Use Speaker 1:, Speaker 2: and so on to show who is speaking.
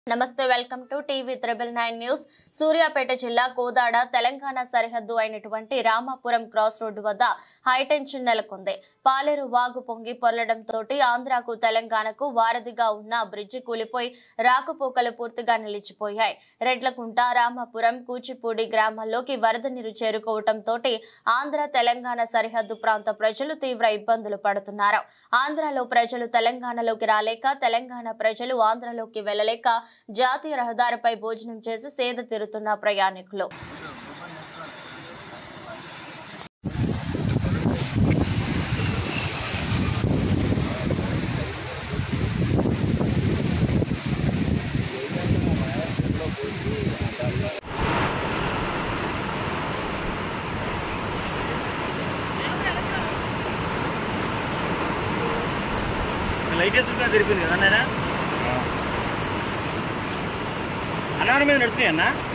Speaker 1: నమస్తే welcome to TV triple nine news Suryapet జిల్లా కోదాడ తెలంగాణ సరిహద్దు అయినటువంటి రామాపురం క్రాస్ రోడ్డు వద్ద హైటెన్షన్ నెలకొంది పాలేరు వాగు పొంగి పొర్లడంతో ఆంధ్రాకు తెలంగాణకు వారధిగా ఉన్న బ్రిడ్జి కూలిపోయి రాకపోకలు పూర్తిగా నిలిచిపోయాయి రెడ్లకుంట రామాపురం కూచిపూడి గ్రామాల్లోకి వరద నీరు చేరుకోవడంతో ఆంధ్ర తెలంగాణ సరిహద్దు ప్రాంత ప్రజలు తీవ్ర ఇబ్బందులు పడుతున్నారు ఆంధ్రాలో ప్రజలు తెలంగాణలోకి రాలేక తెలంగాణ ప్రజలు ఆంధ్రలోకి వెళ్లలేక జాతీయ రహదారిపై భోజనం చేసి సేద తీరుతున్న ప్రయాణికులు
Speaker 2: లైట్ ఎత్తుగా తిరిగింది కదా నాయన అన్నవరం మీద నడుపుతాయి అన్న